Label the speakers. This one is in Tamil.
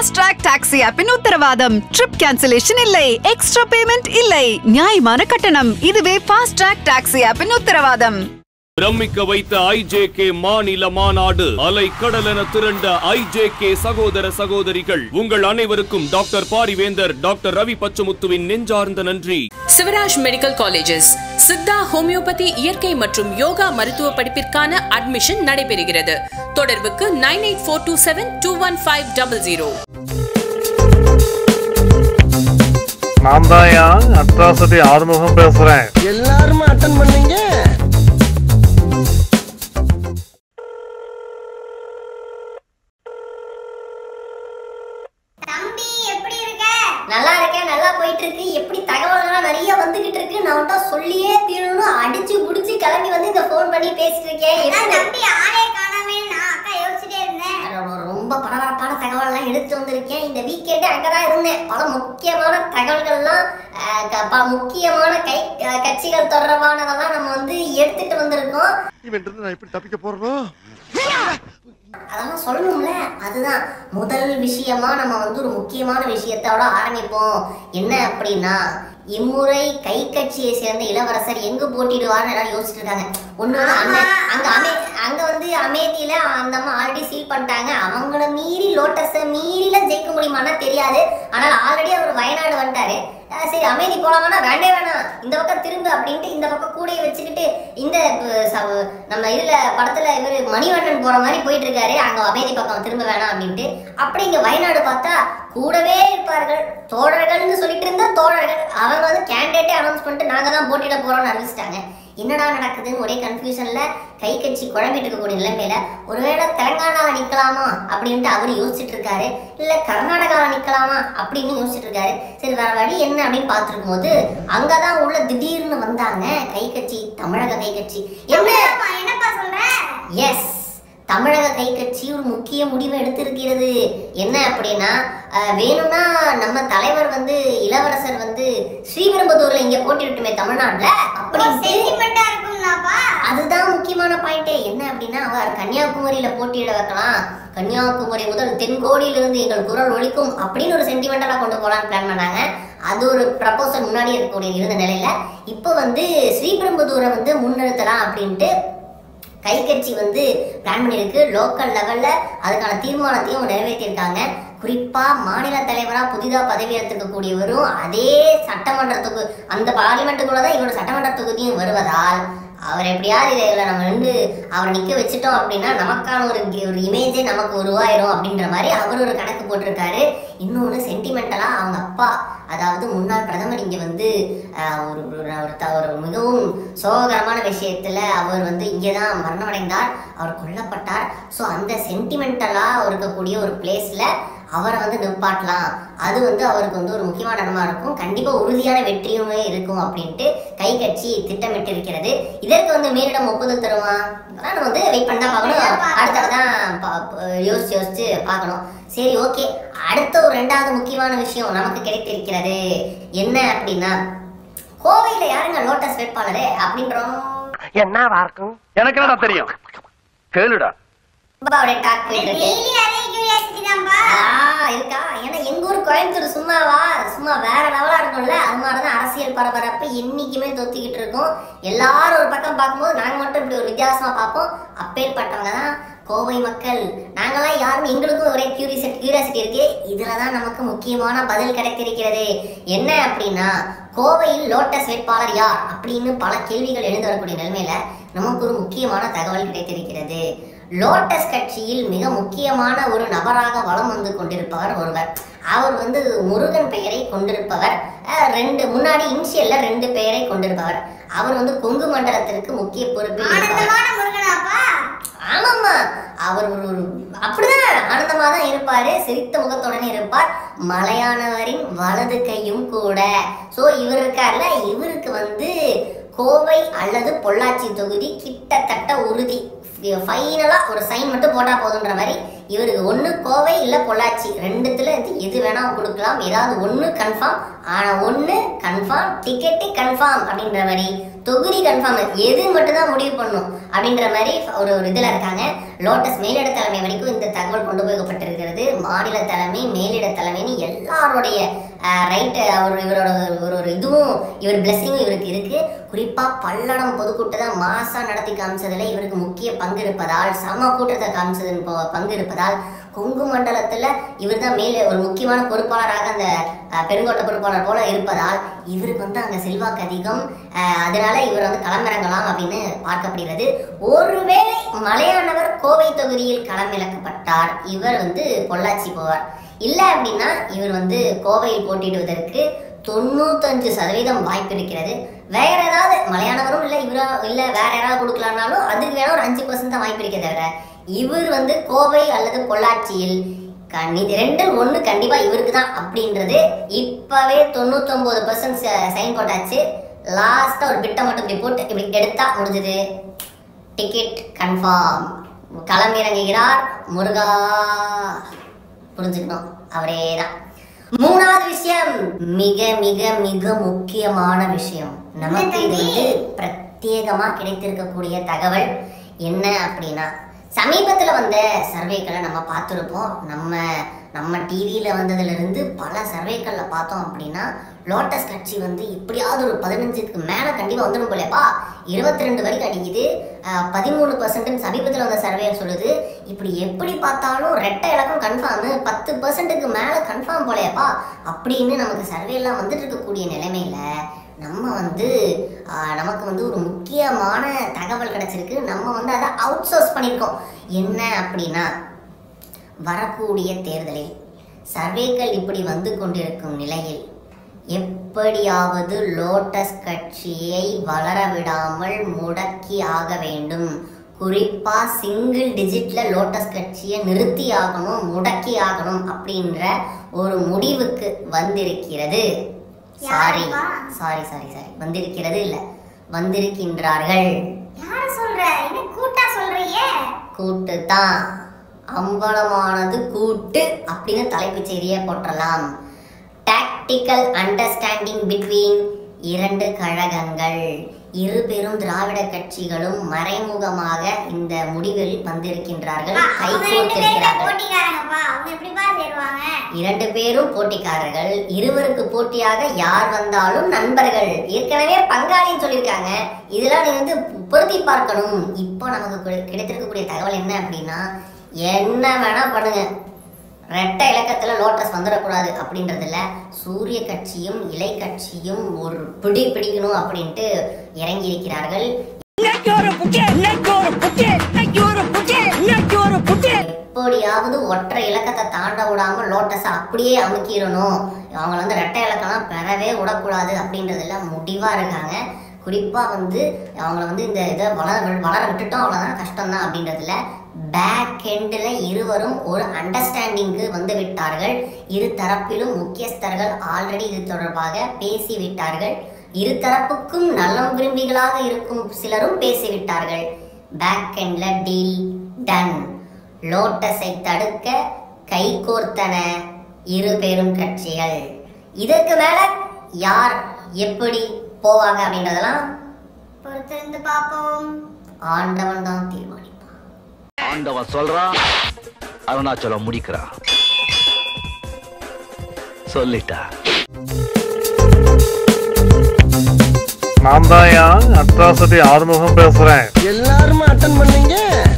Speaker 1: ஃபாஸ்ட் ட்ராக் டாக்ஸி ஆப்பின் உத்தரவாதம் ட்ரிப் கேன்சலேஷன் இல்லை எக்ஸ்ட்ரா பேமெண்ட் இல்லை நியாயமான கட்டணம் இதுவே ஃபாஸ்ட் ட்ராக் டாக்ஸி ஆப்பின் உத்தரவாதம்
Speaker 2: பிரமிக்க வைத்த ஐஜேகே மாநில மாநாடு அலை கடலென திரண்ட ஐஜேகே சகோதர சகோதரிகள் உங்கள் அனைவருக்கும் டாக்டர் பாரிவேந்தர் டாக்டர் ரவி பச்சமுத்துவின் நெஞ்சார்ந்த நன்றி
Speaker 3: Sivaraj medical colleges Siddha homeopathy இயற்கை மற்றும் யோகா மருத்துவ படிப்பிற்கான அட்மிஷன் நடைபெறுகிறது தொடர்புக்கு nine eight four two seven two one five double zero
Speaker 4: நான் தான் அட்ராசிட்டி ஆறுமுகம் பேசுறேன்
Speaker 5: எல்லாருமே அட்டன் பண்ணீங்க
Speaker 6: தம்பி எப்படி இருக்க நல்லா இருக்கேன் நல்லா போயிட்டு இருக்கு எப்படி தகவல்கள்லாம் நிறைய வந்துகிட்டு இருக்கு நான் உன்ட்ட சொல்லியே தீரணும் அடிச்சு புடிச்சு கிளம்பி வந்து இந்த ஃபோன் பண்ணி பேசிட்டு இருக்கேன் எப்படி தம்பி ஆளே காணாமே நான் அக்கா யோசிச்சுட்டே இருந்தேன் ரொம்ப பரபரப்பான தகவல்லாம் எடுத்து வந்திருக்கேன் இந்த வீக்கெண்டே அங்கதான் இருந்தேன் பல முக்கியமான தகவல்கள்லாம் அஹ், க- ப- முக்கியமான கை க- கட்சிகள் தொடர்பானதெல்லாம் நம்ம வந்து எடுத்துட்டு வந்திருக்கோம்
Speaker 5: இவன் நான் எப்படி தப்பிக்க போறனோ
Speaker 6: அதெல்லாம் சொல்லணும்ல அதுதான் முதல் விஷயமா நம்ம வந்து ஒரு முக்கியமான விஷயத்தோட ஆரம்பிப்போம் என்ன அப்படின்னா இம்முறை கை கட்சியை சேர்ந்த இளவரசர் எங்க போட்டிடுவார்னு எல்லாரும் யோசிச்சுட்டு இருக்காங்க ஒண்ணு வந்து அமே அங்க அமே அங்க வந்து அமேதியில அந்த அம்மா ஆல்ரெடி சீல் பண்ணிட்டாங்க அவங்கள மீறி லோட்டஸை மீறிலாம் ஜெயிக்க முடியுமான்னா தெரியாது ஆனால் ஆல்ரெடி அவர் வயநாடு வந்துட்டாரு அஹ் சரி அமேதி போலாமானா வேண்டே வேணாம் இந்த பக்கம் திரும்ப அப்படின்ட்டு இந்த பக்கம் கூடையை வச்சுக்கிட்டு இந்த அஹ், ச- நம்ம இதுல படத்துல இவர் மணிவண்ணன் போற மாதிரி போயிட்டு இருக்காரு அங்க அமேதி பக்கம் திரும்ப வேணாம் அப்படின்ட்டு அப்படி இங்க வயநாடு பார்த்தா கூடவே இருப்பார்கள் தோழர்கள்னு சொல்லிட்டு இருந்த தோழர்கள் அவங்க வந்து கேண்டிடேட்டே அனௌன்ஸ் பண்ணிட்டு நாங்க தான் போட்டியிட போறோம்னு அறிவிச்சிட்டாங்க என்னடா நடக்குதுன்னு ஒரே கன்ஃபியூஷன்ல கை கட்சி குழம்பிட்டு இருக்கக்கூடிய நிலைமையில ஒருவேளை தெலங்கானால நிக்கலாமா அப்படின்ட்டு அவரு யோசிச்சுட்டு இருக்காரு இல்ல கர்நாடகால நிக்கலாமா அப்படின்னு யோசிச்சுட்டு இருக்காரு சரி வேற வழி என்ன அப்படின்னு பார்த்துருக்கும் போது அங்கதான் உள்ள திடீர்னு வந்தாங்க கை கட்சி தமிழக கை கட்சி என்ன என்னப்பா சொல்ற எஸ் தமிழக கை கட்சி ஒரு முக்கிய முடிவு எடுத்திருக்கிறது என்ன அப்படின்னா அஹ், வேணும்னா நம்ம தலைவர் வந்து இளவரசர் வந்து ஸ்ரீபெரும்புதூர்ல இங்க போட்டிட்டுமே தமிழ்நாட்டுல அப்படி அதுதான் முக்கியமான பாயிண்டே என்ன அப்படின்னா அவர் கன்னியாகுமரியில போட்டியிட வைக்கலாம் கன்னியாகுமரி முதல் தென்கோடியிலிருந்து எங்கள் குரல் ஒலிக்கும் அப்படின்னு ஒரு சென்டிமெண்டலா கொண்டு போலான்னு பிளான் பண்ணாங்க அது ஒரு ப்ரப்போசல் முன்னாடி இருக்கக்கூடிய இருந்த நிலையில இப்போ வந்து ஸ்ரீபெரும்புதூரை வந்து முன்னிறுத்தலாம் அப்படின்ட்டு கை கட்சி வந்து பிளான் பண்ணியிருக்கு லோக்கல் லெவல்ல அதுக்கான தீர்மானத்தையும் அவங்க நிறைவேற்றியிருக்காங்க குறிப்பா மாநில தலைவரா புதிதா பதவி ஏற்றுக்கக்கூடியவரும் அதே சட்டமன்றத்துக்கு அந்த பார்லிமெண்ட்டுக்குள்ள தான் இவரோட சட்டமன்ற தொகுதியும் வருவதால் அவர் எப்படியாவது இதில் நம்ம ரெண்டு அவரை நிக்க வச்சுட்டோம் அப்படின்னா நமக்கான ஒரு கி- ஒரு இமேஜே நமக்கு உருவாயிரும் அப்படின்ற மாதிரி அவர் ஒரு கணக்கு போட்டிருக்காரு இன்னொன்று சென்டிமெண்டலா அவங்க அப்பா அதாவது முன்னாள் பிரதமர் இங்க வந்து ஆஹ், ஒரு ஒரு ஒரு த- ஒரு மிகவும் சோகரமான விஷயத்துல அவர் வந்து இங்கே தான் மரணமடைந்தார் அவர் கொல்லப்பட்டார் ஸோ அந்த சென்டிமெண்டலா இருக்கக்கூடிய ஒரு பிளேஸ்ல அவரை வந்து நிப்பாட்டலாம் அது வந்து அவருக்கு வந்து ஒரு முக்கியமான இடமா இருக்கும் கண்டிப்பா உறுதியான வெற்றியுமே இருக்கும் அப்படின்ட்டு கை கட்சி திட்டமிட்டு இருக்கிறது இதற்கு வந்து மேலிடம் ஒப்புதல் தருமா அதெல்லாம் நம்ம வந்து வெயிட் பண்ணா பார்க்கணும் அடுத்ததான் யோசிச்சு யோசிச்சு பார்க்கணும் சரி ஓகே அடுத்த ஒரு ரெண்டாவது முக்கியமான விஷயம் நமக்கு கிடைத்திருக்கிறது என்ன அப்படின்னா கோவையில யாருங்க லோட்டஸ் வேட்பாளரு அப்படின்றோம்
Speaker 5: என்னவா இருக்கும்
Speaker 4: எனக்கு என்னடா தெரியும் கேளுடா
Speaker 6: ரொம்ப அப்படியே டாக் போயிட்டு இருக்கு ஆ, இருக்கா ஏன்னா எங்க ஊர் கோயம்புத்தூர் சும்மாவா சும்மா வேற லெவலா இருக்கும்ல அது மாதிரிதான் அரசியல் பரபரப்பு என்னைக்குமே தொத்திக்கிட்டு இருக்கும் எல்லாரும் ஒரு பக்கம் பார்க்கும்போது நாங்க மட்டும் இப்படி ஒரு வித்தியாசமா பார்ப்போம் அப்பேற்பட்டவங்க தான் கோவை மக்கள் நாங்களாம் யாரும் எங்களுக்கும் ஒரே கியூரியாசிட்டி கியூரியாசிட்டி இருக்கு இதுல தான் நமக்கு முக்கியமான பதில் கிடைத்திருக்கிறது என்ன அப்படின்னா கோவையில் லோட்டஸ் வேட்பாளர் யார் அப்படின்னு பல கேள்விகள் எழுந்து வரக்கூடிய நிலைமையில நமக்கு ஒரு முக்கியமான தகவல் கிடைத்திருக்கிறது லோட்டஸ் கட்சியில் மிக முக்கியமான ஒரு நபராக வலம் வந்து கொண்டிருப்பவர் ஒருவர் அவர் வந்து முருகன் பெயரை கொண்டிருப்பவர் அஹ், ரெண்டு முன்னாடி இன்சியல்ல ரெண்டு பெயரை கொண்டிருப்பவர் அவர் வந்து கொங்கு மண்டலத்திற்கு முக்கிய பொறுப்பில் இருப்பவர். ஆமாம்மா அவர் ஒரு ஒரு அப்படிதான் ஆனந்தமா தான் இருப்பாரு சிரித்த முகத்துடனே இருப்பார் மலையானவரின் வலது கையும் கூட சோ இவர் இருக்கார்ல இவருக்கு வந்து கோவை அல்லது பொள்ளாச்சி தொகுதி கிட்டத்தட்ட உறுதி ஃபைனலா ஒரு சைன் மட்டும் போட்டா போதுன்ற மாதிரி இவருக்கு ஒண்ணு கோவை இல்ல பொள்ளாச்சி ரெண்டுத்துல இது எது வேணா கொடுக்கலாம் ஏதாவது ஒண்ணு கன்ஃபார்ம் ஆனா ஒண்ணு கன்ஃபார்ம் டிக்கெட்டு கன்ஃபார்ம் அப்படின்ற மாதிரி தொகுதி கன்ஃபார்ம் எது மட்டும் தான் முடிவு பண்ணும் அப்படின்ற மாதிரி ஒரு ஒரு இதுல இருக்காங்க லோட்டஸ் மேலிட தலைமை வரைக்கும் இந்த தகவல் கொண்டு போகப்பட்டிருக்கிறது மாநில தலைமை மேலிட தலைமைன்னு எல்லாருடைய ரைட்டு அவர் இவரோட ஒரு ஒரு இதுவும் இவர் பிளெஸிங்கும் இவருக்கு இருக்கு குறிப்பா பல்லடம் பொதுக்கூட்டத்தை மாசா நடத்தி காமிச்சதுல இவருக்கு முக்கிய பங்கு இருப்பதால் சம கூட்டத்தை காமிச்சதன் போ- பங்கு இருப்பதால் கொங்கு மண்டலத்துல இவர் தான் மேலே ஒரு முக்கியமான பொறுப்பாளராக அந்த அஹ், பெருங்கோட்டை பொறுப்பாளர் போல இருப்பதால் இவருக்கு வந்து அங்க செல்வாக்கு அதிகம் அஹ், அதனால இவர் வந்து களமிறங்கலாம் அப்படின்னு பார்க்கப்படுகிறது ஒருவேளை மலையானவர் கோவை தொகுதியில் களமிறக்கப்பட்டார் இவர் வந்து பொள்ளாச்சி போவார் இல்லை அப்படின்னா இவர் வந்து கோவையில் போட்டியிடுவதற்கு தொண்ணூத்தஞ்சு சதவீதம் வாய்ப்பு இருக்கிறது வேற ஏதாவது மலையானவரும் இல்லை இவரா இல்லை வேற யாராவது கொடுக்கலாம்னாலும் அதுக்கு வேணா ஒரு அஞ்சு பர்சன்ட் தான் வாய்ப்பு இருக்கிறத தவிர இவர் வந்து கோவை அல்லது பொள்ளாச்சியில் கண்ணி ரெண்டில் ஒன்று கண்டிப்பாக இவருக்கு தான் அப்படின்றது இப்போவே தொண்ணூத்தொம்பது பர்சன்ட் சைன் போட்டாச்சு லாஸ்ட்டாக ஒரு பிட்டை மட்டும் இப்படி போட்டு இப்படி எடுத்தா முடிஞ்சது டிக்கெட் கன்ஃபார்ம் களமிறங்குகிறார் முருகா புரிஞ்சுக்கணும் அவரே தான் மூணாவது விஷயம் மிக மிக மிக முக்கியமான விஷயம் நமக்கு இது வந்து பிரத்யேகமா கிடைத்திருக்கக்கூடிய தகவல் என்ன அப்படின்னா சமீபத்தில் வந்த சர்வேக்களை நம்ம பார்த்துருப்போம் நம்ம நம்ம டிவியில் வந்ததுலேருந்து பல சர்வேக்களில் பார்த்தோம் அப்படின்னா லோட்டஸ் கட்சி வந்து எப்படியாவது ஒரு பதினஞ்சுக்கு மேலே கண்டிப்பாக வந்துடும் போலேப்பா இருபத்தி ரெண்டு வரைக்கும் அடிக்குது பதிமூணு பர்சன்ட்னு சமீபத்தில் வந்த சர்வே சொல்லுது இப்படி எப்படி பார்த்தாலும் ரெட்டை இலக்கம் கன்ஃபார்மு பத்து பர்சன்ட்டுக்கு மேலே கன்ஃபார்ம் போலேப்பா அப்படின்னு நமக்கு சர்வே எல்லாம் வந்துட்டு இருக்கக்கூடிய நிலைமையில நம்ம வந்து ஆஹ், நமக்கு வந்து ஒரு முக்கியமான தகவல் கிடைச்சிருக்கு நம்ம வந்து அதை அவுட் சோர்ஸ் பண்ணியிருக்கோம் என்ன அப்படின்னா வரக்கூடிய தேர்தலில் சர்வேக்கள் இப்படி வந்து கொண்டிருக்கும் நிலையில் எப்படியாவது லோட்டஸ் கட்சியை வளர விடாமல் முடக்கி ஆக வேண்டும் குறிப்பா சிங்கிள் டிஜிட்ல லோட்டஸ் கட்சியை நிறுத்தி ஆகணும் முடக்கி ஆகணும் அப்படின்ற ஒரு முடிவுக்கு வந்திருக்கிறது சாரி சாரி சாரி சாரி வந்திருக்கிறது இல்ல வந்திருக்கின்றார்கள்
Speaker 7: யார சொல்ற என்ன கூட்டா சொல்றீங்க
Speaker 6: கூட்டு தான் அம்பலமானது கூட்டு அப்படின்னு தலைப்புச் செய்தியை போற்றலாம் டாக்டிக்கல் அண்டர்ஸ்டாண்டிங் பிட்வீன் இரண்டு கழகங்கள் இரு பெரும் திராவிட கட்சிகளும் மறைமுகமாக இந்த முடிவில் வந்திருக்கின்றார்கள்
Speaker 7: அவங்க ரெண்டு பேரும்
Speaker 6: கைகோர்த்திருக்கிறார்கள்
Speaker 7: போட்டிக்காரங்கப்பா அவங்க எப்படிப்பா சேருவாங்க
Speaker 6: இரண்டு பேரும் போட்டிக்காரர்கள் இருவருக்கு போட்டியாக யார் வந்தாலும் நண்பர்கள் ஏற்கனவே பங்காளின்னு சொல்லியிருக்காங்க இதெல்லாம் நீ வந்து பொருத்தி பார்க்கணும் இப்போ நமக்கு கிடை- கிடைத்திருக்கக்கூடிய தகவல் என்ன அப்படின்னா என்ன வேணா பண்ணுங்க ரெட்டை இலக்கத்துல லோட்டஸ் வந்துடக்கூடாது அப்படின்றதுல சூரிய கட்சியும் இலை கட்சியும் ஒரு பிடி பிடிக்கணும் அப்படின்ட்டு இறங்கி இருக்கிறார்கள் எப்படியாவது ஒற்றை இலக்கத்தை தாண்ட விடாம லோட்டஸை அப்படியே அமுக்கிடணும் அவங்க வந்து ரெட்டை இலக்கம்லாம் பெறவே விடக்கூடாது அப்படின்றதுல முடிவா இருக்காங்க குறிப்பா வந்து அவங்கள வந்து இந்த இதை வளர வி- வளர விட்டுட்டோம் அவ்வளோதான் கஷ்டம் தான் அப்படின்றதுல பேக் எண்டில் இருவரும் ஒரு அண்டர்ஸ்டாண்டிங்க்கு வந்து விட்டார்கள் இரு தரப்பிலும் முக்கியஸ்தர்கள் ஆல்ரெடி இது தொடர்பாக பேசி விட்டார்கள் இரு தரப்புக்கும் நலம் விரும்பிகளாக இருக்கும் சிலரும் பேசிவிட்டார்கள் பேக் எண்ட்ல டீல் டன் லோட்டஸை தடுக்க கைகோர்த்தன இரு பெரும் கட்சிகள் இதற்கு மேல யார் எப்படி போவாங்க அப்படின்றதெல்லாம்
Speaker 7: பொறுத்திருந்து பாப்போம்
Speaker 6: ஆண்டவன் தான் தீர்மானிப்பான்
Speaker 8: ஆண்டவன் சொல்றான் அருணாச்சலம் முடிக்கிறான் சொல்லிட்டா
Speaker 4: நான் தான் அட்ராசிட்டி ஆறுமுகம் பேசுறேன்
Speaker 5: எல்லாரும் அட்டன் பண்ணீங்க